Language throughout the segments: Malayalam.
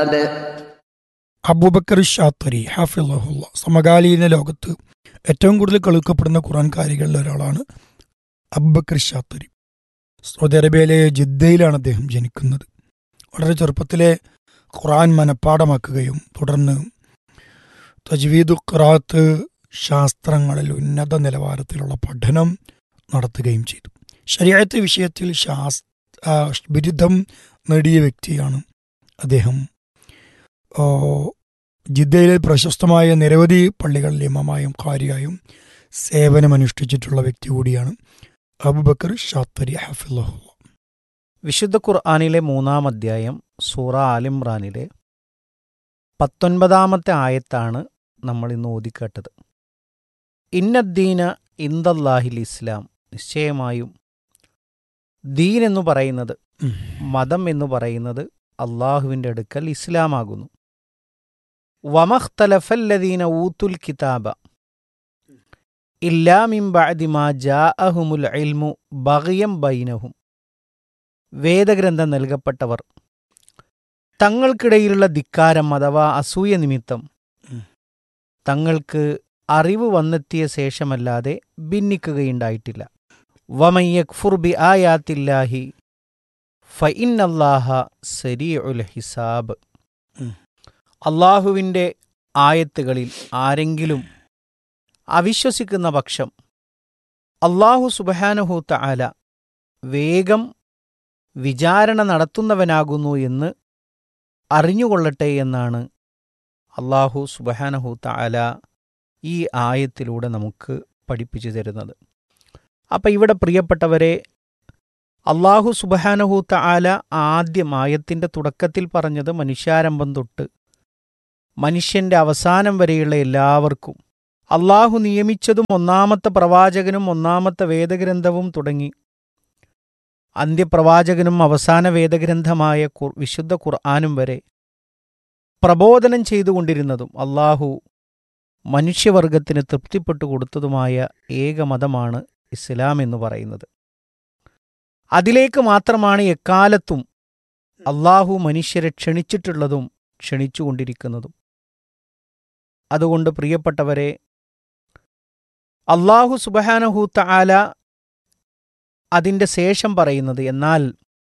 അബൂബക്കർ ഷാത്തരി ഹാഫിള്ളഹുല്ല സമകാലീന ലോകത്ത് ഏറ്റവും കൂടുതൽ കേൾക്കപ്പെടുന്ന ഖുറാൻകാരികളിൽ ഒരാളാണ് അബൂബക്കർ ഷാത്തരി സൗദി അറേബ്യയിലെ ജിദ്ദയിലാണ് അദ്ദേഹം ജനിക്കുന്നത് വളരെ ചെറുപ്പത്തിലെ ഖുറാൻ മനഃപ്പാടമാക്കുകയും തുടർന്ന് തജ്വീദു ഖുറാത്ത് ശാസ്ത്രങ്ങളിൽ ഉന്നത നിലവാരത്തിലുള്ള പഠനം നടത്തുകയും ചെയ്തു ശരിയായത്തെ വിഷയത്തിൽ ശാസ് ആ, ബിരുദം നേടിയ വ്യക്തിയാണ് അദ്ദേഹം ആ, ജിദ്ദയിലെ പ്രശസ്തമായ നിരവധി പള്ളികളിൽ ഇമാമായും കാര്യായും സേവനമനുഷ്ഠിച്ചിട്ടുള്ള വ്യക്തി കൂടിയാണ് അബുബക്കർ ഷാത്തരി ഹഫിള്ളഹുല്ല വിശുദ്ധ ഖുർആാനിലെ മൂന്നാം അധ്യായം സൂറ ആലിമ്രാനിലെ പത്തൊൻപതാമത്തെ ആയത്താണ് നമ്മൾ ഇന്ന് ഓതിക്കേട്ടത് ഇന്നദ്ദീന ഇന്ദല്ലാഹിൽ ഇസ്ലാം നിശ്ചയമായും ദീൻ എന്ന് പറയുന്നത് ഉം. മതം എന്ന് പറയുന്നത് അള്ളാഹുവിൻ്റെ അടുക്കൽ ഇസ്ലാമാകുന്നു വമഖ്തലഫല്ലദീന ഊത്തുൽ കിതാബ ഇല്ലാമിം ബഅദിമാ ജാഅഹുമുൽ ഇൽമു ബഗയം ബൈനഹും വേദഗ്രന്ഥം നൽകപ്പെട്ടവർ തങ്ങൾക്കിടയിലുള്ള ധിക്കാരം അഥവാ അസൂയ നിമിത്തം ഉം. തങ്ങൾക്ക് അറിവ് വന്നെത്തിയ ശേഷമല്ലാതെ ഭിന്നിക്കുകയുണ്ടായിട്ടില്ല വമയ്യക്ഫുർ ബി ആയാത്തില്ലാഹി ഫഇന്നല്ലാഹ സരീഉൽ ഹിസാബ് ഉം. അള്ളാഹുവിൻ്റെ ആയത്തുകളിൽ ആരെങ്കിലും അവിശ്വസിക്കുന്ന പക്ഷം അള്ളാഹു സുബഹാനഹൂത്ത ആല വേഗം വിചാരണ നടത്തുന്നവനാകുന്നു എന്ന് അറിഞ്ഞുകൊള്ളട്ടെ എന്നാണ് അള്ളാഹു സുബഹാനഹൂത്ത ആല ഈ ആയത്തിലൂടെ നമുക്ക് പഠിപ്പിച്ചു തരുന്നത് അപ്പം ഇവിടെ പ്രിയപ്പെട്ടവരെ അള്ളാഹു സുബഹാനഹൂത്ത ആല ആദ്യം ആയത്തിൻ്റെ തുടക്കത്തിൽ പറഞ്ഞത് മനുഷ്യാരംഭം തൊട്ട് മനുഷ്യൻ്റെ അവസാനം വരെയുള്ള എല്ലാവർക്കും അള്ളാഹു നിയമിച്ചതും ഒന്നാമത്തെ പ്രവാചകനും ഒന്നാമത്തെ വേദഗ്രന്ഥവും തുടങ്ങി അന്ത്യപ്രവാചകനും അവസാന വേദഗ്രന്ഥമായ ഖുർ- വിശുദ്ധ ഖുർആാനും വരെ പ്രബോധനം ചെയ്തുകൊണ്ടിരുന്നതും അള്ളാഹു മനുഷ്യവർഗത്തിന് തൃപ്തിപ്പെട്ടു കൊടുത്തതുമായ ഏക മതമാണ് ഇസ്ലാം എന്ന് പറയുന്നത് അതിലേക്ക് മാത്രമാണ് എക്കാലത്തും അള്ളാഹു മനുഷ്യരെ ക്ഷണിച്ചിട്ടുള്ളതും ക്ഷണിച്ചുകൊണ്ടിരിക്കുന്നതും അതുകൊണ്ട് പ്രിയപ്പെട്ടവരെ അള്ളാഹു സുബഹാനഹൂത്ത ആല അതിൻ്റെ ശേഷം പറയുന്നത് എന്നാൽ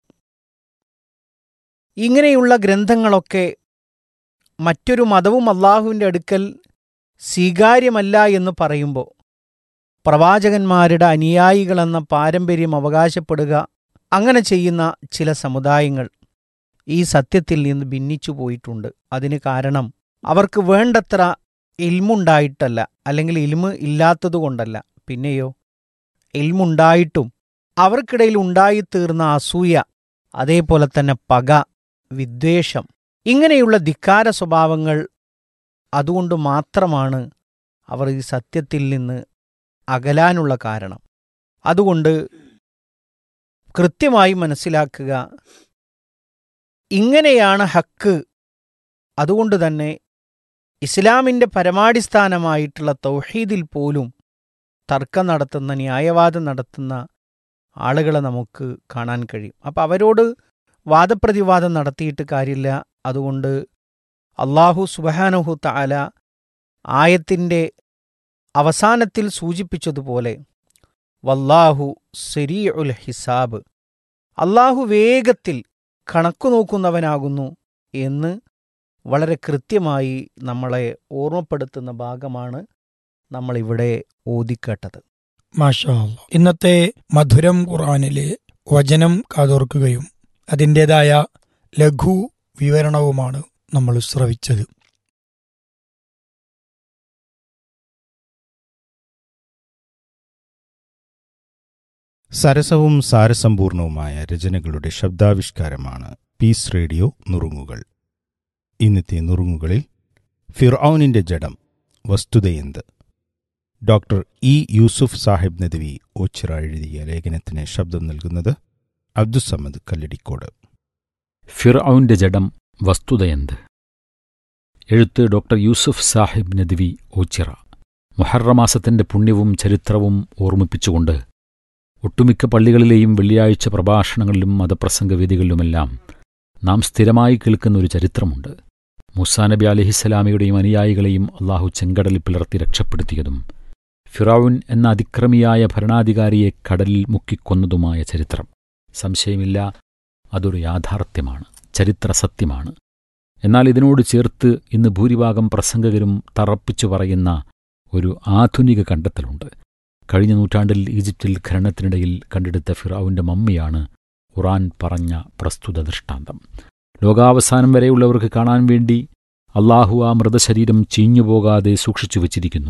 ഇങ്ങനെയുള്ള ഗ്രന്ഥങ്ങളൊക്കെ മറ്റൊരു മതവും അള്ളാഹുവിൻ്റെ അടുക്കൽ സ്വീകാര്യമല്ല എന്ന് പറയുമ്പോൾ പ്രവാചകന്മാരുടെ അനുയായികളെന്ന പാരമ്പര്യം അവകാശപ്പെടുക അങ്ങനെ ചെയ്യുന്ന ചില സമുദായങ്ങൾ ഈ സത്യത്തിൽ നിന്ന് ഭിന്നിച്ചു പോയിട്ടുണ്ട് അതിന് കാരണം അവർക്ക് വേണ്ടത്ര ഇൽമുണ്ടായിട്ടല്ല അല്ലെങ്കിൽ ഇൽമ് ഇല്ലാത്തതുകൊണ്ടല്ല പിന്നെയോ ഇൽമുണ്ടായിട്ടും അവർക്കിടയിൽ ഉണ്ടായിത്തീർന്ന അസൂയ അതേപോലെ തന്നെ പക വിദ്വേഷം ഇങ്ങനെയുള്ള ധിക്കാര സ്വഭാവങ്ങൾ അതുകൊണ്ട് മാത്രമാണ് അവർ ഈ സത്യത്തിൽ നിന്ന് അകലാനുള്ള കാരണം അതുകൊണ്ട് കൃത്യമായി മനസ്സിലാക്കുക ഇങ്ങനെയാണ് ഹക്ക് അതുകൊണ്ട് തന്നെ ഇസ്ലാമിൻ്റെ പരമാടിസ്ഥാനമായിട്ടുള്ള തൗഹീദിൽ പോലും തർക്കം നടത്തുന്ന ന്യായവാദം നടത്തുന്ന ആളുകളെ നമുക്ക് കാണാൻ കഴിയും അപ്പം അവരോട് വാദപ്രതിവാദം നടത്തിയിട്ട് കാര്യമില്ല അതുകൊണ്ട് അള്ളാഹു സുബഹാനഹു തആല ആയത്തിൻ്റെ അവസാനത്തിൽ സൂചിപ്പിച്ചതുപോലെ വല്ലാഹു സെരീ ഉൽ ഹിസാബ് അള്ളാഹു വേഗത്തിൽ കണക്കു നോക്കുന്നവനാകുന്നു എന്ന് വളരെ കൃത്യമായി നമ്മളെ ഓർമ്മപ്പെടുത്തുന്ന ഭാഗമാണ് നമ്മളിവിടെ ഓതിക്കേട്ടത് മാഷാ അല്ലാ. ഇന്നത്തെ മധുരം ഖുറാനിലെ വചനം കാതോർക്കുകയും അതിൻ്റെതായ ലഘു വിവരണവുമാണ് നമ്മൾ ശ്രവിച്ചത് സരസവും സാരസമ്പൂർണവുമായ രചനകളുടെ ശബ്ദാവിഷ്കാരമാണ് പീസ് റേഡിയോ നുറുങ്ങുകൾ ഇന്നത്തെ നുറുങ്ങുകളിൽ ഫിർഔനിന്റെ ജഡം വസ്തുതയെന്ത് ഡോക്ടർ ഇ യൂസുഫ് സാഹിബ് നദ്വി ഓച്ചിറ എഴുതിയ ലേഖനത്തിന് ശബ്ദം നൽകുന്നത് അബ്ദുസമ്മദ് കല്ലടിക്കോട് ഫിർഔന്റെ ജഡം വസ്തുതയെന്ത് എഴുത്ത് ഡോക്ടർ യൂസുഫ് സാഹിബ് നദ്വി ഓച്ചിറ മുഹറമാസത്തിന്റെ പുണ്യവും ചരിത്രവും ഓർമ്മിപ്പിച്ചുകൊണ്ട് ഒട്ടുമിക്ക പള്ളികളിലെയും വെള്ളിയാഴ്ച പ്രഭാഷണങ്ങളിലും മതപ്രസംഗവേദികളിലുമെല്ലാം നാം സ്ഥിരമായി കേൾക്കുന്ന ഒരു ചരിത്രമുണ്ട് മുസാ നബി അലഹിസ്സലാമയുടെയും അനുയായികളെയും അള്ളാഹു ചെങ്കടലിൽ പിളർത്തി രക്ഷപ്പെടുത്തിയതും ഫിറൌൻ എന്ന അതിക്രമിയായ ഭരണാധികാരിയെ കടലിൽ മുക്കിക്കൊന്നതുമായ ചരിത്രം സംശയമില്ല അതൊരു യാഥാർത്ഥ്യമാണ് ചരിത്ര സത്യമാണ് എന്നാൽ ഇതിനോട് ചേർത്ത് ഇന്ന് ഭൂരിഭാഗം പ്രസംഗകരും തറപ്പിച്ചു പറയുന്ന ഒരു ആധുനിക കണ്ടെത്തലുണ്ട് കഴിഞ്ഞ നൂറ്റാണ്ടിൽ ഈജിപ്തിൽ ഖനനത്തിനിടയിൽ കണ്ടെടുത്ത ഫിറാവുന്റെ മമ്മിയാണ് ഖുറാൻ പറഞ്ഞ പ്രസ്തുത ദൃഷ്ടാന്തം ലോകാവസാനം വരെയുള്ളവർക്ക് കാണാൻ വേണ്ടി അള്ളാഹു ആ മൃതശരീരം ചീഞ്ഞുപോകാതെ സൂക്ഷിച്ചു വച്ചിരിക്കുന്നു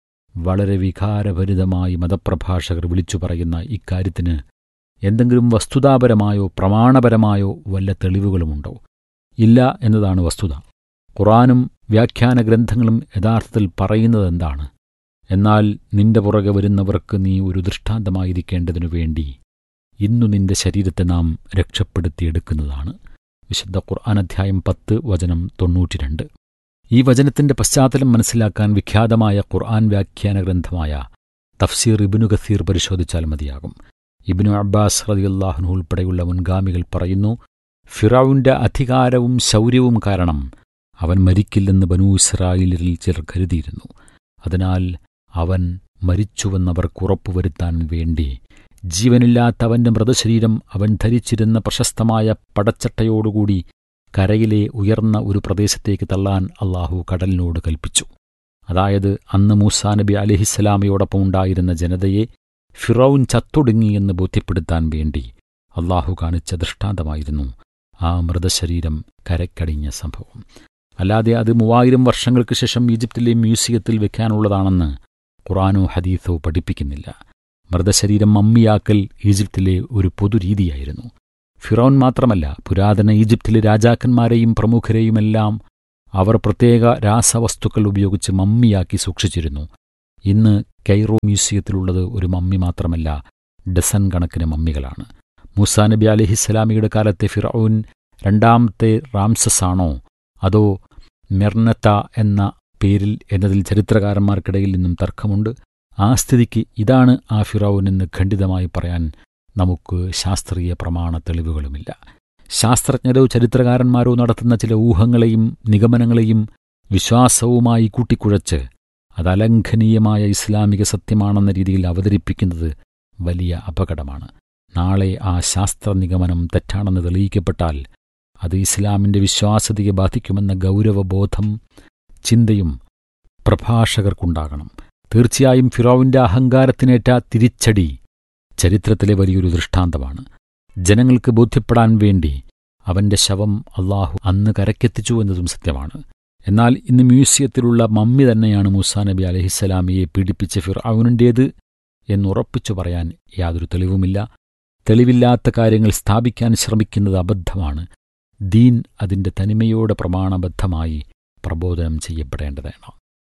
വളരെ വികാരഭരിതമായി മതപ്രഭാഷകർ വിളിച്ചു പറയുന്ന ഇക്കാര്യത്തിന് എന്തെങ്കിലും വസ്തുതാപരമായോ പ്രമാണപരമായോ വല്ല തെളിവുകളുമുണ്ടോ ഇല്ല എന്നതാണ് വസ്തുത ഖുറാനും വ്യാഖ്യാന ഗ്രന്ഥങ്ങളും യഥാർത്ഥത്തിൽ പറയുന്നതെന്താണ് എന്നാൽ നിന്റെ പുറകെ വരുന്നവർക്ക് നീ ഒരു ദൃഷ്ടാന്തമായിരിക്കേണ്ടതിനു വേണ്ടി ഇന്നു നിന്റെ ശരീരത്തെ നാം രക്ഷപ്പെടുത്തിയെടുക്കുന്നതാണ് വിശുദ്ധ ഖുർആൻ അധ്യായം പത്ത് വചനം തൊണ്ണൂറ്റിരണ്ട് ഈ വചനത്തിന്റെ പശ്ചാത്തലം മനസ്സിലാക്കാൻ വിഖ്യാതമായ ഖുർആൻ വ്യാഖ്യാന ഗ്രന്ഥമായ തഫ്സീർ ഇബിനു ഖസീർ പരിശോധിച്ചാൽ മതിയാകും ഇബിനു അബ്ബാസ് റതിയുല്ലാഹ്നു ഉൾപ്പെടെയുള്ള മുൻഗാമികൾ പറയുന്നു ഫിറാവുന്റെ അധികാരവും ശൗര്യവും കാരണം അവൻ മരിക്കില്ലെന്ന് ബനൂ ഇസ്രായേലിൽ ചിലർ കരുതിയിരുന്നു അതിനാൽ അവൻ മരിച്ചുവെന്നവർക്ക് ഉറപ്പുവരുത്താൻ വേണ്ടി ജീവനില്ലാത്ത അവന്റെ മൃതശരീരം അവൻ ധരിച്ചിരുന്ന പ്രശസ്തമായ പടച്ചട്ടയോടുകൂടി കരയിലെ ഉയർന്ന ഒരു പ്രദേശത്തേക്ക് തള്ളാൻ അള്ളാഹു കടലിനോട് കൽപ്പിച്ചു അതായത് അന്ന് മൂസാ നബി അലിഹിസ്സലാമയോടൊപ്പം ഉണ്ടായിരുന്ന ജനതയെ ഫിറൌൻ ചത്തൊടുങ്ങിയെന്ന് ബോധ്യപ്പെടുത്താൻ വേണ്ടി അള്ളാഹു കാണിച്ച ദൃഷ്ടാന്തമായിരുന്നു ആ മൃതശരീരം കരക്കടിഞ്ഞ സംഭവം അല്ലാതെ അത് മൂവായിരം വർഷങ്ങൾക്ക് ശേഷം ഈജിപ്തിലെ മ്യൂസിയത്തിൽ വെക്കാനുള്ളതാണെന്ന് ഖുറാനോ ഹദീസോ പഠിപ്പിക്കുന്നില്ല മൃതശരീരം മമ്മിയാക്കൽ ഈജിപ്തിലെ ഒരു പൊതുരീതിയായിരുന്നു ഫിറോൻ മാത്രമല്ല പുരാതന ഈജിപ്തിലെ രാജാക്കന്മാരെയും പ്രമുഖരെയുമെല്ലാം അവർ പ്രത്യേക രാസവസ്തുക്കൾ ഉപയോഗിച്ച് മമ്മിയാക്കി സൂക്ഷിച്ചിരുന്നു ഇന്ന് കൈറോ മ്യൂസിയത്തിലുള്ളത് ഒരു മമ്മി മാത്രമല്ല ഡസൻ കണക്കിന് മമ്മികളാണ് മൂസാ നബി അലിഹിസ്സലാമിയുടെ കാലത്തെ ഫിറൌൻ രണ്ടാമത്തെ റാംസസാണോ അതോ മെർനത്ത എന്ന പേരിൽ എന്നതിൽ ചരിത്രകാരന്മാർക്കിടയിൽ നിന്നും തർക്കമുണ്ട് ആ സ്ഥിതിക്ക് ഇതാണ് ആ ഫിറൌൻ എന്ന് ഖണ്ഡിതമായി പറയാൻ നമുക്ക് ശാസ്ത്രീയ പ്രമാണ തെളിവുകളുമില്ല ശാസ്ത്രജ്ഞരോ ചരിത്രകാരന്മാരോ നടത്തുന്ന ചില ഊഹങ്ങളെയും നിഗമനങ്ങളെയും വിശ്വാസവുമായി കൂട്ടിക്കുഴച്ച് അത് അലംഘനീയമായ ഇസ്ലാമിക സത്യമാണെന്ന രീതിയിൽ അവതരിപ്പിക്കുന്നത് വലിയ അപകടമാണ് നാളെ ആ ശാസ്ത്ര നിഗമനം തെറ്റാണെന്ന് തെളിയിക്കപ്പെട്ടാൽ അത് ഇസ്ലാമിന്റെ വിശ്വാസ്യതയെ ബാധിക്കുമെന്ന ഗൗരവബോധം ചിന്തയും പ്രഭാഷകർക്കുണ്ടാകണം തീർച്ചയായും ഫിറോവിന്റെ അഹങ്കാരത്തിനേറ്റ തിരിച്ചടി ചരിത്രത്തിലെ വലിയൊരു ദൃഷ്ടാന്തമാണ് ജനങ്ങൾക്ക് ബോധ്യപ്പെടാൻ വേണ്ടി അവന്റെ ശവം അള്ളാഹു അന്ന് കരക്കെത്തിച്ചു എന്നതും സത്യമാണ് എന്നാൽ ഇന്ന് മ്യൂസിയത്തിലുള്ള മമ്മി തന്നെയാണ് മൂസാ നബി അലഹിസ്സലാമിയെ പീഡിപ്പിച്ച ഫിർഔനിൻ്റേത് എന്നുറപ്പിച്ചു പറയാൻ യാതൊരു തെളിവുമില്ല തെളിവില്ലാത്ത കാര്യങ്ങൾ സ്ഥാപിക്കാൻ ശ്രമിക്കുന്നത് അബദ്ധമാണ് ദീൻ അതിന്റെ തനിമയോടെ പ്രമാണബദ്ധമായി പ്രബോധനം ചെയ്യപ്പെടേണ്ടതാണ്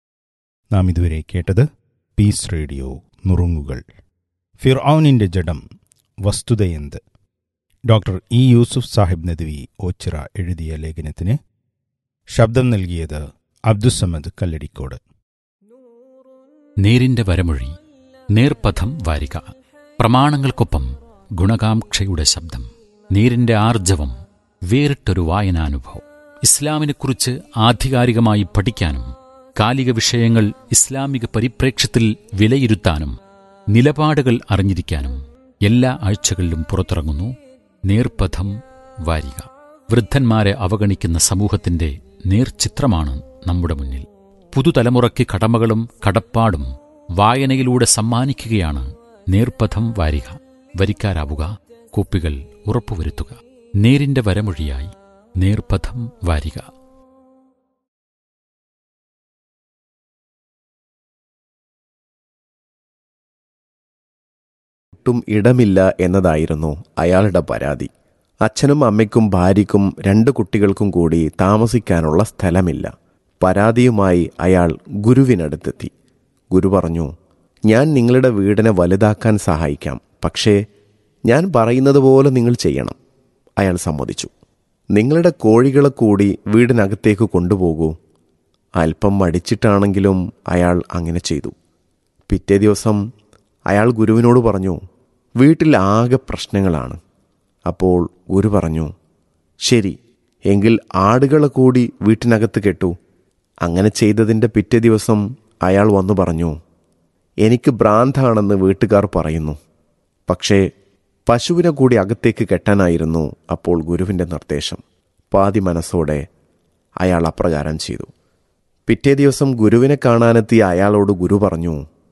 നാം ഇതുവരെ കേട്ടത് പീസ് റേഡിയോ നുറുങ്ങുകൾ ഫിർഔനിന്റെ ജഡം വസ്തുതയെന്ത് ഡോക്ടർ ഇ യൂസുഫ് സാഹിബ് നദ്വി ഓച്ചിറ എഴുതിയ ലേഖനത്തിന് ശബ്ദം നൽകിയത് അബ്ദുസമദ് കല്ലടിക്കോട് നേരിന്റെ വരമൊഴി നേർപഥം വാരിക പ്രമാണങ്ങൾക്കൊപ്പം ഗുണകാംക്ഷയുടെ ശബ്ദം നേരിന്റെ ആർജവം വേറിട്ടൊരു വായനാനുഭവം ഇസ്ലാമിനെക്കുറിച്ച് ആധികാരികമായി പഠിക്കാനും കാലിക വിഷയങ്ങൾ ഇസ്ലാമിക പരിപ്രേക്ഷ്യത്തിൽ വിലയിരുത്താനും നിലപാടുകൾ അറിഞ്ഞിരിക്കാനും എല്ലാ ആഴ്ചകളിലും പുറത്തിറങ്ങുന്നു നേർപഥം വാരിക വൃദ്ധന്മാരെ അവഗണിക്കുന്ന സമൂഹത്തിന്റെ നേർചിത്രമാണ് നമ്മുടെ മുന്നിൽ പുതുതലമുറയ്ക്ക് കടമകളും കടപ്പാടും വായനയിലൂടെ സമ്മാനിക്കുകയാണ് നേർപഥം വാരിക വരിക്കാരാവുക കോപ്പികൾ ഉറപ്പുവരുത്തുക നേരിന്റെ വരമൊഴിയായി നേർപഥം വാരിക ഒട്ടും ഇടമില്ല എന്നതായിരുന്നു അയാളുടെ പരാതി അച്ഛനും അമ്മയ്ക്കും ഭാര്യയ്ക്കും രണ്ട് കുട്ടികൾക്കും കൂടി താമസിക്കാനുള്ള സ്ഥലമില്ല പരാതിയുമായി അയാൾ ഗുരുവിനടുത്തെത്തി ഗുരു പറഞ്ഞു ഞാൻ നിങ്ങളുടെ വീടിനെ വലുതാക്കാൻ സഹായിക്കാം പക്ഷേ ഞാൻ പറയുന്നത് പോലെ നിങ്ങൾ ചെയ്യണം അയാൾ സമ്മതിച്ചു നിങ്ങളുടെ കോഴികളെ കൂടി വീടിനകത്തേക്ക് കൊണ്ടുപോകൂ അല്പം മടിച്ചിട്ടാണെങ്കിലും അയാൾ അങ്ങനെ ചെയ്തു പിറ്റേ ദിവസം അയാൾ ഗുരുവിനോട് പറഞ്ഞു വീട്ടിൽ ആകെ പ്രശ്നങ്ങളാണ് അപ്പോൾ ഗുരു പറഞ്ഞു ശരി എങ്കിൽ ആടുകളെ കൂടി വീട്ടിനകത്ത് കെട്ടു അങ്ങനെ ചെയ്തതിൻ്റെ പിറ്റേ ദിവസം അയാൾ വന്നു പറഞ്ഞു എനിക്ക് ഭ്രാന്താണെന്ന് വീട്ടുകാർ പറയുന്നു പക്ഷേ പശുവിനെ കൂടി അകത്തേക്ക് കെട്ടാനായിരുന്നു അപ്പോൾ ഗുരുവിൻ്റെ നിർദ്ദേശം പാതി മനസ്സോടെ അയാൾ അപ്രകാരം ചെയ്തു പിറ്റേ ദിവസം ഗുരുവിനെ കാണാനെത്തിയ അയാളോട് ഗുരു പറഞ്ഞു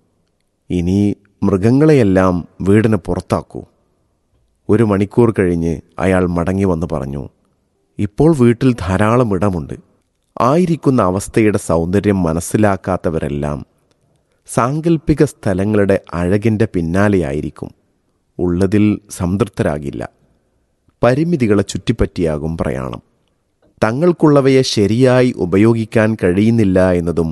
ഇനി മൃഗങ്ങളെയെല്ലാം വീടിന് പുറത്താക്കൂ ഒരു മണിക്കൂർ കഴിഞ്ഞ് അയാൾ മടങ്ങി വന്ന് പറഞ്ഞു ഇപ്പോൾ വീട്ടിൽ ധാരാളം ഇടമുണ്ട് ആയിരിക്കുന്ന അവസ്ഥയുടെ സൗന്ദര്യം മനസ്സിലാക്കാത്തവരെല്ലാം സാങ്കല്പിക സ്ഥലങ്ങളുടെ അഴകിൻ്റെ പിന്നാലെയായിരിക്കും ഉള്ളതിൽ സംതൃപ്തരാകില്ല പരിമിതികളെ ചുറ്റിപ്പറ്റിയാകും പ്രയാണം തങ്ങൾക്കുള്ളവയെ ശരിയായി ഉപയോഗിക്കാൻ കഴിയുന്നില്ല എന്നതും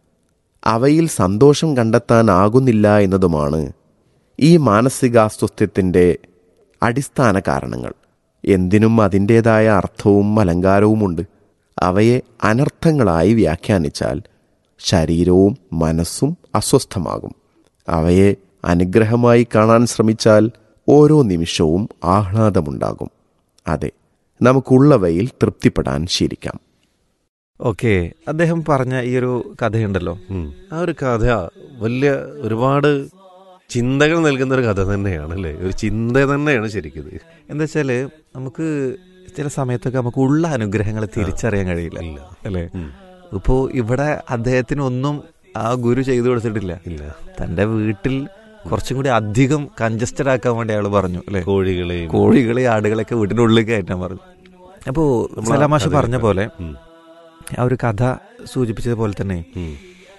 അവയിൽ സന്തോഷം കണ്ടെത്താനാകുന്നില്ല എന്നതുമാണ് ഈ മാനസികാസ്വസ്ഥ്യത്തിൻ്റെ അടിസ്ഥാന കാരണങ്ങൾ എന്തിനും അതിൻ്റേതായ അർത്ഥവും അലങ്കാരവുമുണ്ട് അവയെ അനർത്ഥങ്ങളായി വ്യാഖ്യാനിച്ചാൽ ശരീരവും മനസ്സും അസ്വസ്ഥമാകും അവയെ അനുഗ്രഹമായി കാണാൻ ശ്രമിച്ചാൽ ഓരോ നിമിഷവും ആഹ്ലാദമുണ്ടാകും അതെ നമുക്കുള്ളവയിൽ തൃപ്തിപ്പെടാൻ ശീലിക്കാം ഓക്കെ അദ്ദേഹം പറഞ്ഞ ഈ ഒരു കഥയുണ്ടല്ലോ ഉം. ആ ഒരു കഥ വലിയ ഒരുപാട് ചിന്തകൾ നൽകുന്ന ഒരു കഥ തന്നെയാണ് അല്ലേ ഒരു ചിന്ത തന്നെയാണ് ശരിക്കും ഇത്. എന്താ വെച്ചാല് നമുക്ക് ചില സമയത്തൊക്കെ നമുക്ക് ഉള്ള അനുഗ്രഹങ്ങൾ തിരിച്ചറിയാൻ കഴിയില്ല ഇല്ല അല്ലേ ഉം. ഇപ്പോ ഇവിടെ അദ്ദേഹത്തിന് ഒന്നും ആ ഗുരു ചെയ്തു കൊടുത്തിട്ടില്ല ഇല്ല തന്റെ വീട്ടിൽ കുറച്ചും കൂടി അധികം കൺജസ്റ്റഡ് ആക്കാൻ വേണ്ടി അയാൾ പറഞ്ഞു അല്ലെ കോഴികളെയും കോഴികളെ ആടുകളൊക്കെ വീടിന്റെ ഉള്ളിൽ കയറ്റാൻ പറഞ്ഞു അപ്പോ നമ്മള് ആ സലാമാഷ് കഥ പറഞ്ഞ കേട്ടു. പോലെ ഉം. ആ ഒരു കഥ സൂചിപ്പിച്ചതുപോലെ തന്നെ ഉം.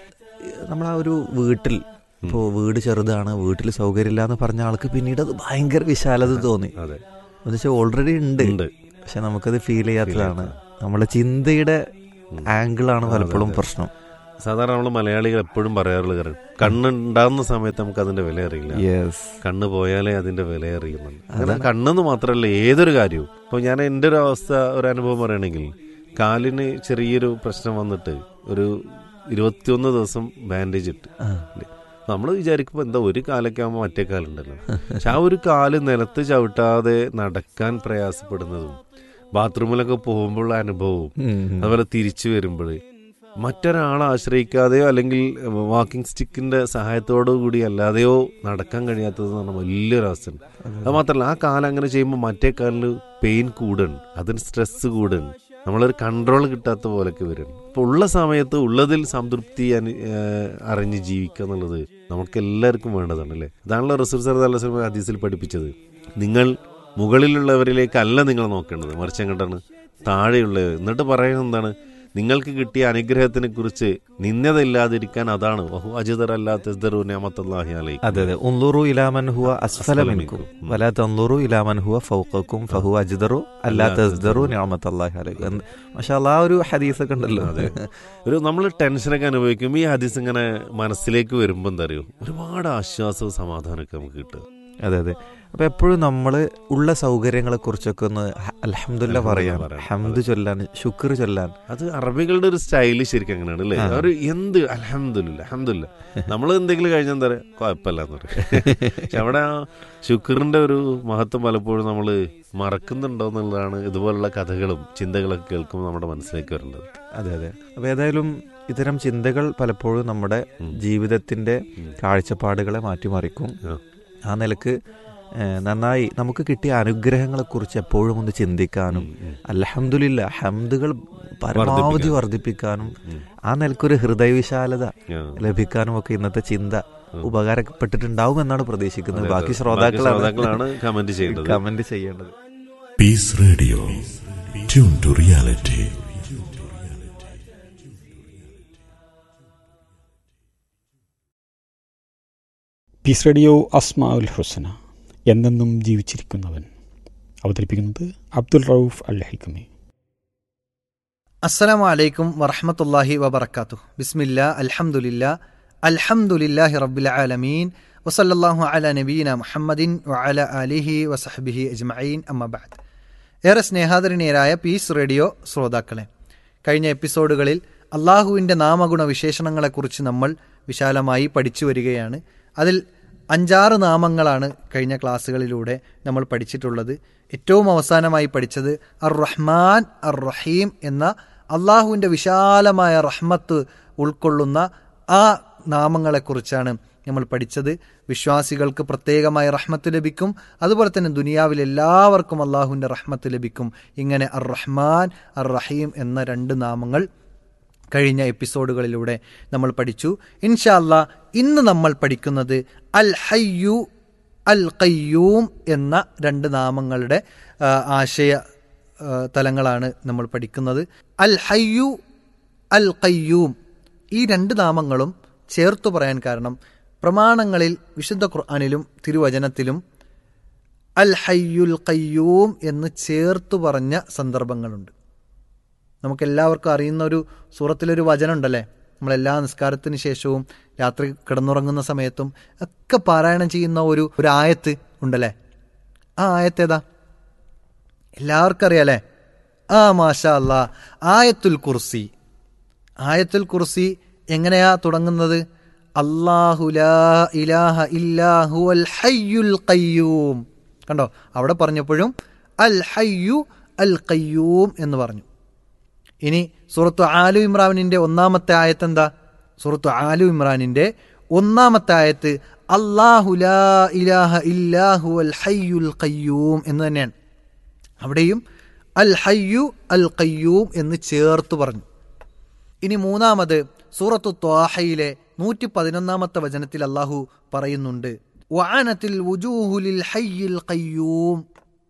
നമ്മൾ ആ ഒരു വീട്ടിൽ ഇപ്പോൾ വീട് ചെറുതാണ് വീട്ടിൽ സൗകര്യമില്ല എന്ന് പറഞ്ഞ ആൾക്ക് പിന്നീട് അത് ഭയങ്കര വിശാലത തോന്നി അതെ എന്ന് വെച്ചാൽ ഓൾറെഡി ഉണ്ട് ഉണ്ട് പക്ഷെ നമുക്കത് ഫീൽ ചെയ്യാത്തതാണ് നമ്മളെ ചിന്തയുടെ ഉം. ആംഗിളാണ് അതെ, പലപ്പോഴും അതെ. പ്രശ്നം സാധാരണ നമ്മൾ മലയാളികൾ എപ്പോഴും പറയാറുള്ള കാര്യം കണ്ണുണ്ടാകുന്ന സമയത്ത് നമുക്ക് അതിന്റെ വില അറിയില്ല യെസ് കണ്ണ് പോയാലേ അതിന്റെ വില അറിയുന്നുള്ളൂ അങ്ങനെ കണ്ണെന്ന് മാത്രമല്ല ഏതൊരു കാര്യവും ഇപ്പൊ ഞാൻ എൻ്റെ ഒരു അവസ്ഥ ഒരു അനുഭവം പറയുകയാണെങ്കിൽ കാലിന് ചെറിയൊരു പ്രശ്നം വന്നിട്ട് ഒരു ഇരുപത്തിയൊന്ന് ദിവസം ബാൻഡേജ് ഇട്ട് നമ്മൾ വിചാരിക്കുമ്പോൾ എന്താ ഒരു കാലൊക്കെ ആകുമ്പോൾ മറ്റേ കാലുണ്ടല്ലോ പക്ഷെ ആ ഒരു കാല് നിലത്ത് ചവിട്ടാതെ നടക്കാൻ പ്രയാസപ്പെടുന്നതും ബാത്റൂമിലൊക്കെ പോകുമ്പോഴുള്ള അനുഭവവും അതുപോലെ തിരിച്ചു വരുമ്പോൾ മറ്റൊരാളെ ആശ്രയിക്കാതെയോ അല്ലെങ്കിൽ വാക്കിംഗ് സ്റ്റിക്കിന്റെ സഹായത്തോടു കൂടി അല്ലാതെയോ നടക്കാൻ കഴിയാത്തത് എന്ന് പറഞ്ഞാൽ വലിയൊരു അവസ്ഥയാണ് അത് മാത്രമല്ല ആ കാലം അങ്ങനെ ചെയ്യുമ്പോൾ മറ്റേ കാലിൽ പെയിൻ കൂടുകയാണ് അതിന് സ്ട്രെസ് കൂടുകയാണ് നമ്മളൊരു കൺട്രോൾ കിട്ടാത്ത പോലൊക്കെ വരും അപ്പോൾ ഉള്ള സമയത്ത് ഉള്ളതിൽ സംതൃപ്തി അനു- ഏഹ് അറിഞ്ഞ് ജീവിക്കുക എന്നുള്ളത് നമുക്ക് എല്ലാവർക്കും വേണ്ടതാണ് അല്ലേ അതാണല്ലോ റസൂൽ സർ അല്ല ഹദീസിൽ പഠിപ്പിച്ചത് നിങ്ങൾ മുകളിലുള്ളവരിലേക്കല്ല നിങ്ങൾ നോക്കേണ്ടത് മറിച്ച് എങ്ങോട്ടാണ് താഴെയുള്ളവർ എന്നിട്ട് പറയുന്നത് എന്താണ് നിങ്ങൾക്ക് കിട്ടിയ അനുഗ്രഹത്തിനെ കുറിച്ച് നിന്ദതയില്ലാതിരിക്കാൻ അതാണ് വഹു അജിതർ അല്ലാത്തല്ലാഹി അലൈക്കും അതെ അതെ ഉന്തുറു ഇലാമൻ ഹുവ അസ്ഫല അസ്ഫല മിൻകും മിൻകും. വലാ തന്തുറു ഇലാമൻ ഹുവ ഫൗഖക്കും ഫഹു അജ്ദറു അല്ലാ തസ്ദറു നിഅമത്തല്ലാഹി അലൈക്കും മാഷാ അല്ലാ ആ ഒരു ഹദീസ് ഒക്കെ ഉണ്ടല്ലോ അതെ. ഒരു നമ്മൾ ടെൻഷനൊക്കെ അനുഭവിക്കുമ്പോൾ ഈ ഹദീസ് ഇങ്ങനെ മനസ്സിലേക്ക് വരുമ്പോൾ എന്താ അറിയോ ഒരുപാട് ആശ്വാസവും സമാധാനമൊക്കെ നമുക്ക് കിട്ടുക അതെ അതെ അപ്പൊ എപ്പോഴും നമ്മൾ ഉള്ള സൗകര്യങ്ങളെ കുറിച്ചൊക്കെ ഒന്ന് അലഹമുല്ല പറയാൻ പറയാൻ. ഹംദ് ചൊല്ലാൻ ശുക്ർ ചൊല്ലാൻ അത് അറബികളുടെ ഒരു സ്റ്റൈല് ശരിക്കും അങ്ങനെയാണ് അല്ലേ ആ. അവർ എന്ത് അലഹമില്ല അലഹമില്ല നമ്മൾ എന്തെങ്കിലും കഴിഞ്ഞാൽ എന്താ പറയുക കുഴപ്പമില്ല എന്ന് പറയും പക്ഷെ അവിടെ ആ ശുക്രിന്റെ ഒരു മഹത്വം പലപ്പോഴും നമ്മൾ മറക്കുന്നുണ്ടോ എന്നുള്ളതാണ് ഇതുപോലുള്ള കഥകളും ചിന്തകളൊക്കെ കേൾക്കുമ്പോൾ നമ്മുടെ മനസ്സിലേക്ക് വരേണ്ടത് അതെ അതെ അപ്പൊ ഏതായാലും ഇത്തരം ചിന്തകൾ പലപ്പോഴും നമ്മുടെ ഉം. ജീവിതത്തിന്റെ ഉം. കാഴ്ചപ്പാടുകളെ മാറ്റിമറിക്കും ആ. ആ നിലക്ക് ഏഹ്, നന്നായി നമുക്ക് കിട്ടിയ അനുഗ്രഹങ്ങളെ കുറിച്ച് എപ്പോഴും ഒന്ന് ചിന്തിക്കാനും ഉം, ഉം. അലഹമുല്ല ഹംദുകൾ പരമാവധി വർദ്ധിപ്പിക്കാൻ. വർദ്ധിപ്പിക്കാനും ഉം. ആ നിലക്കൊരു ഹൃദയവിശാലത ആ. ലഭിക്കാനും ഒക്കെ ഇന്നത്തെ ചിന്ത ഉം. ഉപകാരപ്പെട്ടിട്ടുണ്ടാവും എന്നാണ് പ്രതീക്ഷിക്കുന്നത് അതെ, അതെ. ബാക്കി ബാക്കി ശ്രോതാക്കളാണ് ശ്രോതാക്കളാണ് കമന്റ് ചെയ്യേണ്ടത് കമന്റ് ചെയ്യേണ്ടത് Peace Radio. Tune to reality. Peace radio Asma ul Husna എന്നെന്നും ജീവിച്ചിരിക്കുന്നവൻ അവതരിപ്പിക്കുന്നത് അബ്ദുൽ റൌഫ് അൽ ഹൈക്കമി അസ്സലാമു അലൈക്കും വറഹമത്തല്ലാഹി വബർക്കാത്തു ബിസ്മില്ല അൽഹംദുലില്ല അൽഹംദുലില്ലാഹി റബ്ബിൽ ആലമീൻ വസല്ലല്ലാഹു അല നബീന മുഹമ്മദിൻ വഅല ആലിഹി വസഹബിഹി അജ്മഈൻ അമ്മബാദ് ഏറെ സ്നേഹാദരണീയരായ പീസ് റേഡിയോ ശ്രോതാക്കളെ കഴിഞ്ഞ എപ്പിസോഡുകളിൽ അള്ളാഹുവിൻ്റെ നാമഗുണ വിശേഷണങ്ങളെക്കുറിച്ച് നമ്മൾ വിശാലമായി പഠിച്ചു വരികയാണ് അതിൽ അഞ്ചാറ് നാമങ്ങളാണ് കഴിഞ്ഞ ക്ലാസ്സുകളിലൂടെ നമ്മൾ പഠിച്ചിട്ടുള്ളത് ഏറ്റവും അവസാനമായി പഠിച്ചത് അർ റഹ്മാൻ അർ റഹീം എന്ന അള്ളാഹുവിൻ്റെ വിശാലമായ റഹ്മത്ത് ഉൾക്കൊള്ളുന്ന ആ നാമങ്ങളെക്കുറിച്ചാണ് നമ്മൾ പഠിച്ചത് വിശ്വാസികൾക്ക് പ്രത്യേകമായ റഹ്മത്ത് ലഭിക്കും അതുപോലെ തന്നെ ദുനിയാവിൽ എല്ലാവർക്കും അള്ളാഹുവിൻ്റെ റഹ്മത്ത് ലഭിക്കും ഇങ്ങനെ അർ റഹ്മാൻ അർ റഹീം എന്ന രണ്ട് നാമങ്ങൾ കഴിഞ്ഞ എപ്പിസോഡുകളിലൂടെ നമ്മൾ പഠിച്ചു ഇൻഷാ അല്ലാ ഇന്ന് നമ്മൾ പഠിക്കുന്നത് അൽ ഹയ്യു അൽ ഖയ്യൂം എന്ന രണ്ട് നാമങ്ങളുടെ ആ, ആശയ ആ, തലങ്ങളാണ് നമ്മൾ പഠിക്കുന്നത് അൽ ഹയ്യു അൽ ഖയ്യൂം ഈ രണ്ട് നാമങ്ങളും ചേർത്തു പറയാൻ കാരണം പ്രമാണങ്ങളിൽ വിശുദ്ധ ഖുർആാനിലും തിരുവചനത്തിലും അൽ ഹയ്യുൽ ഖയ്യൂം എന്ന് ചേർത്തു പറഞ്ഞ സന്ദർഭങ്ങളുണ്ട് നമുക്കെല്ലാവർക്കും അറിയുന്ന ഒരു സൂറത്തിലൊരു വചനം ഉണ്ടല്ലേ നമ്മളെല്ലാ നിസ്കാരത്തിന് ശേഷവും രാത്രി കിടന്നുറങ്ങുന്ന സമയത്തും ഒക്കെ പാരായണം ചെയ്യുന്ന ഒരു ഒരു ആയത്ത് ഉണ്ടല്ലേ ആ ആയത്ത് ഏതാ എല്ലാവർക്കും അറിയാലേ ആ മാഷാ അല്ലാ ആയത്തുൽ കുർസി ആയത്തുൽ കുർസി എങ്ങനെയാ തുടങ്ങുന്നത് അല്ലാഹു ലാ ഇലാഹ ഇല്ലാഹു അൽ ഹയ്യുൽ ഖയ്യൂം കണ്ടോ അവിടെ പറഞ്ഞപ്പോഴും അൽ ഹയ്യു അൽ ഖയ്യൂം എന്ന് പറഞ്ഞു ഇനി സൂറത്തു ആലു ഇമ്രാനിന്റെ ഒന്നാമത്തെ ആയത്ത് എന്താ സൂറത്തു ആലു ഇമ്രാനിന്റെ ഒന്നാമത്തെ ആയത്ത് അല്ലാഹു ലാ ഇലാഹ ഇല്ലാഹു അൽ ഹയ്യുൽ ഖയ്യൂം എന്ന് തന്നെയാണ് അവിടെയും അൽ ഹയ്യു അൽ ഖയ്യൂം എന്ന് ചേർത്ത് പറഞ്ഞു ഇനി മൂന്നാമത് സൂറത്തു ത്വാഹയിലെ നൂറ്റി പതിനൊന്നാമത്തെ വചനത്തിൽ അള്ളാഹു പറയുന്നുണ്ട് വഅനത്തിൽ വുജൂഹുലിൽ ഹയ്യിൽ ഖയ്യൂം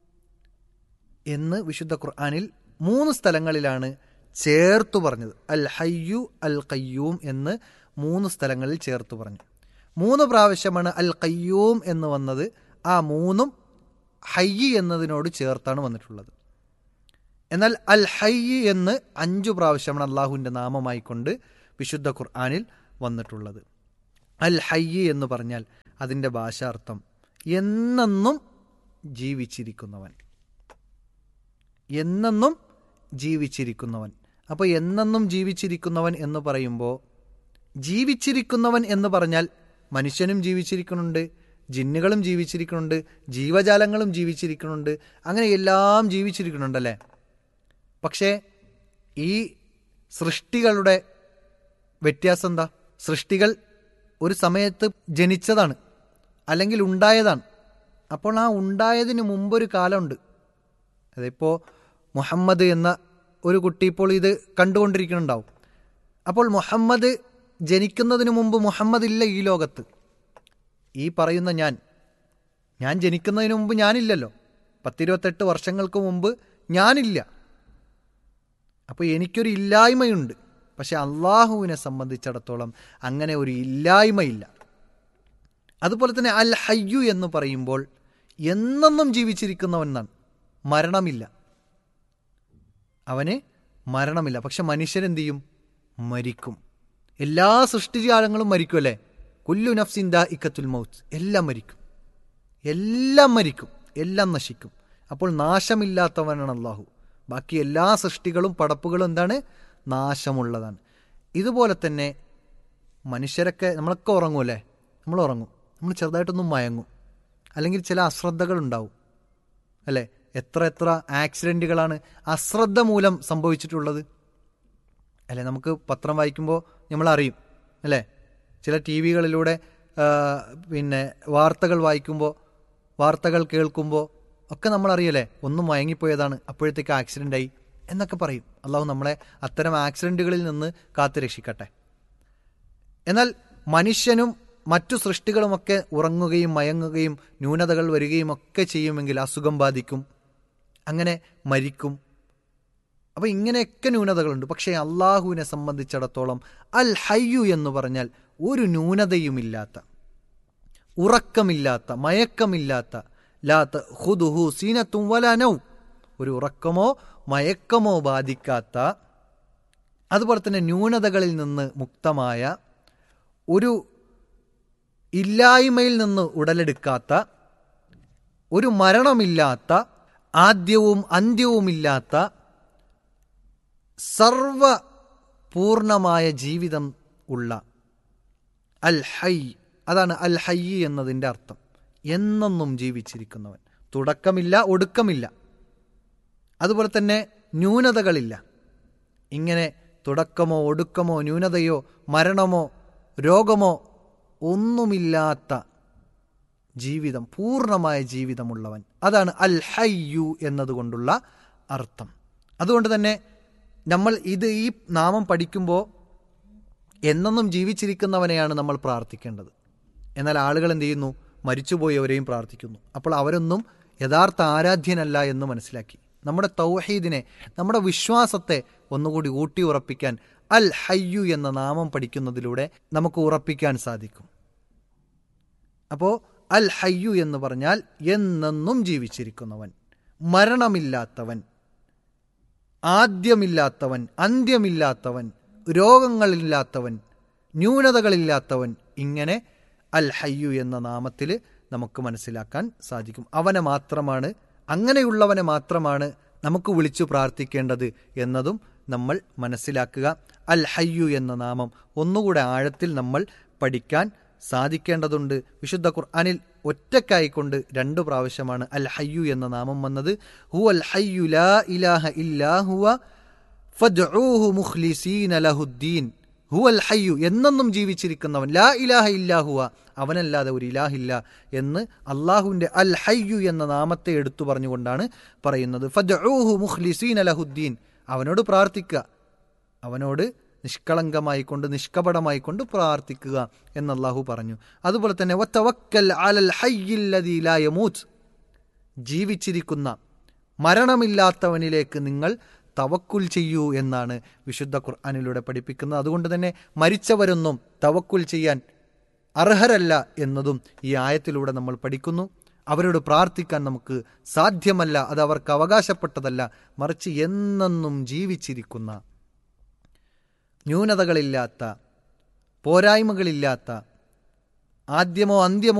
എന്ന് വിശുദ്ധ ഖുർആനിൽ മൂന്ന് സ്ഥലങ്ങളിലാണ് ചേർത്തു പറഞ്ഞത് അൽ ഹയ്യു അൽ ഖയ്യൂം എന്ന് മൂന്ന് സ്ഥലങ്ങളിൽ ചേർത്ത് പറഞ്ഞു മൂന്ന് പ്രാവശ്യമാണ് അൽ ഖയ്യൂം എന്ന് വന്നത് ആ മൂന്നും ഹയ്യ് എന്നതിനോട് ചേർത്താണ് വന്നിട്ടുള്ളത് എന്നാൽ അൽ ഹയ്യ് എന്ന് അഞ്ചു പ്രാവശ്യമാണ് അള്ളാഹുവിൻ്റെ നാമമായിക്കൊണ്ട് വിശുദ്ധ ഖുർആാനിൽ വന്നിട്ടുള്ളത് അൽ ഹയ്യ് എന്ന് പറഞ്ഞാൽ അതിൻ്റെ ഭാഷാർത്ഥം എന്നെന്നും ജീവിച്ചിരിക്കുന്നവൻ എന്നെന്നും ജീവിച്ചിരിക്കുന്നവൻ അപ്പോൾ എന്നെന്നും ജീവിച്ചിരിക്കുന്നവൻ എന്ന് പറയുമ്പോൾ ജീവിച്ചിരിക്കുന്നവൻ എന്ന് പറഞ്ഞാൽ മനുഷ്യനും ജീവിച്ചിരിക്കുന്നുണ്ട് ജിന്നുകളും ജീവിച്ചിരിക്കുന്നുണ്ട് ജീവജാലങ്ങളും ജീവിച്ചിരിക്കുന്നുണ്ട് അങ്ങനെ എല്ലാം ജീവിച്ചിരിക്കുന്നുണ്ടല്ലേ പക്ഷേ ഈ സൃഷ്ടികളുടെ വ്യത്യാസം എന്താ സൃഷ്ടികൾ ഒരു സമയത്ത് ജനിച്ചതാണ് അല്ലെങ്കിൽ ഉണ്ടായതാണ് അപ്പോൾ ആ ഉണ്ടായതിന് മുമ്പൊരു കാലമുണ്ട് അതിപ്പോൾ മുഹമ്മദ് എന്ന ഒരു കുട്ടി ഇപ്പോൾ ഇത് കണ്ടുകൊണ്ടിരിക്കുന്നുണ്ടാവും അപ്പോൾ മുഹമ്മദ് ജനിക്കുന്നതിന് മുമ്പ് മുഹമ്മദ് ഇല്ല ഈ ലോകത്ത് ഈ പറയുന്ന ഞാൻ ഞാൻ ജനിക്കുന്നതിന് മുമ്പ് ഞാനില്ലല്ലോ പത്തിരുപത്തെട്ട് വർഷങ്ങൾക്ക് മുമ്പ് ഞാനില്ല അപ്പോൾ എനിക്കൊരു ഇല്ലായ്മയുണ്ട് പക്ഷെ അള്ളാഹുവിനെ സംബന്ധിച്ചിടത്തോളം അങ്ങനെ ഒരു ഇല്ലായ്മയില്ല അതുപോലെ തന്നെ അൽ ഹയ്യു എന്ന് പറയുമ്പോൾ എന്നെന്നും ജീവിച്ചിരിക്കുന്നവൻ എന്നാണ് മരണമില്ല അവന് മരണമില്ല പക്ഷെ മനുഷ്യരെന്ത് ചെയ്യും മരിക്കും എല്ലാ സൃഷ്ടിജാലങ്ങളും മരിക്കും അല്ലേ കുല്ലു നഫ്സിന്ദ ഇക്കത്തുൽ മൗത്ത് എല്ലാം മരിക്കും എല്ലാം മരിക്കും എല്ലാം നശിക്കും അപ്പോൾ നാശമില്ലാത്തവനാണ് അള്ളാഹു ബാക്കി എല്ലാ സൃഷ്ടികളും പടപ്പുകളും എന്താണ് നാശമുള്ളതാണ് ഇതുപോലെ തന്നെ മനുഷ്യരൊക്കെ നമ്മളൊക്കെ ഉറങ്ങുമല്ലേ നമ്മൾ ഉറങ്ങും നമ്മൾ ചെറുതായിട്ടൊന്നും മയങ്ങും അല്ലെങ്കിൽ ചില അശ്രദ്ധകൾ ഉണ്ടാവും അല്ലേ എത്ര എത്ര ആക്സിഡൻറ്റുകളാണ് അശ്രദ്ധ മൂലം സംഭവിച്ചിട്ടുള്ളത് അല്ലേ നമുക്ക് പത്രം വായിക്കുമ്പോൾ നമ്മൾ അറിയും അല്ലേ ചില ടി വികളിലൂടെ പിന്നെ വാർത്തകൾ വായിക്കുമ്പോൾ വാർത്തകൾ കേൾക്കുമ്പോൾ ഒക്കെ നമ്മൾ അറിയല്ലേ ഒന്നും മയങ്ങിപ്പോയതാണ് അപ്പോഴത്തേക്ക് ആക്സിഡൻ്റ് ആയി എന്നൊക്കെ പറയും അള്ളാഹു നമ്മളെ അത്തരം ആക്സിഡൻറ്റുകളിൽ നിന്ന് കാത്തു രക്ഷിക്കട്ടെ എന്നാൽ മനുഷ്യനും മറ്റു സൃഷ്ടികളുമൊക്കെ ഉറങ്ങുകയും മയങ്ങുകയും ന്യൂനതകൾ വരികയും ഒക്കെ ചെയ്യുമെങ്കിൽ അസുഖം ബാധിക്കും അങ്ങനെ മരിക്കും അപ്പോൾ ഇങ്ങനെയൊക്കെ ന്യൂനതകളുണ്ട് പക്ഷേ അള്ളാഹുവിനെ സംബന്ധിച്ചിടത്തോളം അൽ ഹയ്യു എന്ന് പറഞ്ഞാൽ ഒരു ന്യൂനതയുമില്ലാത്ത ഉറക്കമില്ലാത്ത മയക്കമില്ലാത്ത ലാത്ത ഹുദുഹു സീനത്തും വലാനൗ ഒരു ഉറക്കമോ മയക്കമോ ബാധിക്കാത്ത അതുപോലെ തന്നെ ന്യൂനതകളിൽ നിന്ന് മുക്തമായ ഒരു ഇല്ലായ്മയിൽ നിന്ന് ഉടലെടുക്കാത്ത ഒരു മരണമില്ലാത്ത ആദ്യവും അന്ത്യവുമില്ലാത്ത സർവ പൂർണമായ ജീവിതം ഉള്ള അൽ ഹൈ അതാണ് അൽ ഹയ്യി എന്നതിൻ്റെ അർത്ഥം എന്നെന്നും ജീവിച്ചിരിക്കുന്നവൻ തുടക്കമില്ല ഒടുക്കമില്ല അതുപോലെ തന്നെ ന്യൂനതകളില്ല ഇങ്ങനെ തുടക്കമോ ഒടുക്കമോ ന്യൂനതയോ മരണമോ രോഗമോ ഒന്നുമില്ലാത്ത ജീവിതം പൂർണ്ണമായ ജീവിതമുള്ളവൻ അതാണ് അൽ ഹയ്യു എന്നതുകൊണ്ടുള്ള അർത്ഥം അതുകൊണ്ട് തന്നെ നമ്മൾ ഇത് ഈ നാമം പഠിക്കുമ്പോൾ എന്നെന്നും ജീവിച്ചിരിക്കുന്നവനെയാണ് നമ്മൾ പ്രാർത്ഥിക്കേണ്ടത് എന്നാൽ ആളുകൾ എന്ത് ചെയ്യുന്നു മരിച്ചുപോയവരെയും പ്രാർത്ഥിക്കുന്നു അപ്പോൾ അവരൊന്നും യഥാർത്ഥ ആരാധ്യനല്ല എന്ന് മനസ്സിലാക്കി നമ്മുടെ തൗഹീദിനെ നമ്മുടെ വിശ്വാസത്തെ ഒന്നുകൂടി ഊട്ടി ഉറപ്പിക്കാൻ അൽ ഹയ്യു എന്ന നാമം പഠിക്കുന്നതിലൂടെ നമുക്ക് ഉറപ്പിക്കാൻ സാധിക്കും അപ്പോൾ അൽ ഹയ്യു എന്ന് പറഞ്ഞാൽ എന്നെന്നും ജീവിച്ചിരിക്കുന്നവൻ മരണമില്ലാത്തവൻ ആദ്യമില്ലാത്തവൻ അന്ത്യമില്ലാത്തവൻ രോഗങ്ങളില്ലാത്തവൻ ന്യൂനതകളില്ലാത്തവൻ ഇങ്ങനെ അൽ ഹയ്യു എന്ന നാമത്തിൽ നമുക്ക് മനസ്സിലാക്കാൻ സാധിക്കും അവനെ മാത്രമാണ് അങ്ങനെയുള്ളവനെ മാത്രമാണ് നമുക്ക് വിളിച്ചു പ്രാർത്ഥിക്കേണ്ടത് എന്നതും നമ്മൾ മനസ്സിലാക്കുക അൽ ഹയ്യു എന്ന നാമം ഒന്നുകൂടെ ആഴത്തിൽ നമ്മൾ പഠിക്കാൻ സാധിക്കേണ്ടതുണ്ട് വിശുദ്ധ ഖുർആനിൽ ഒറ്റക്കായിക്കൊണ്ട് രണ്ടു പ്രാവശ്യമാണ് അൽ ഹയ്യു എന്ന നാമം വന്നത് ഹു അൽ ഹയ്യു ലാ ഇലാഹ ഇല്ലാ ഹുവ ഫദ്ഊഹു മുഖ്ലിസീന ലഹുദ്ദീൻ ഹു അൽ ഹയ്യു എന്നെന്നും ജീവിച്ചിരിക്കുന്നവൻ ലാ ഇലാഹ ഇല്ലാഹുവ അവനല്ലാതെ ഒരു ഇലാഹില്ല എന്ന് അള്ളാഹുവിൻ്റെ അൽ ഹയ്യു എന്ന നാമത്തെ എടുത്തു പറഞ്ഞുകൊണ്ടാണ് പറയുന്നത് ഫദ്ഊഹു മുഖ്ലിസീന ലഹുദ്ദീൻ അവനോട് പ്രാർത്ഥിക്കുക അവനോട് നിഷ്കളങ്കമായി കൊണ്ട് നിഷ്കപടമായി കൊണ്ട് പ്രാർത്ഥിക്കുക എന്ന് അള്ളാഹു പറഞ്ഞു അതുപോലെ തന്നെ വത്തവക്കൽ അലൽ ഹയ്യില്ലദീ ലാ യമൂത്ത് ജീവിച്ചിരിക്കുന്ന മരണമില്ലാത്തവനിലേക്ക് നിങ്ങൾ തവക്കുൽ ചെയ്യൂ എന്നാണ് വിശുദ്ധ ഖുർആാനിലൂടെ പഠിപ്പിക്കുന്നത് അതുകൊണ്ട് തന്നെ മരിച്ചവരൊന്നും തവക്കുൽ ചെയ്യാൻ അർഹരല്ല എന്നതും ഈ ആയത്തിലൂടെ നമ്മൾ പഠിക്കുന്നു അവരോട് പ്രാർത്ഥിക്കാൻ നമുക്ക് സാധ്യമല്ല അത് അവർക്ക് അവകാശപ്പെട്ടതല്ല മറിച്ച് എന്നെന്നും ജീവിച്ചിരിക്കുന്ന ന്യൂനതകളില്ലാത്ത പോരായ്മകളില്ലാത്ത ആദ്യമോ അന്ത്യമോ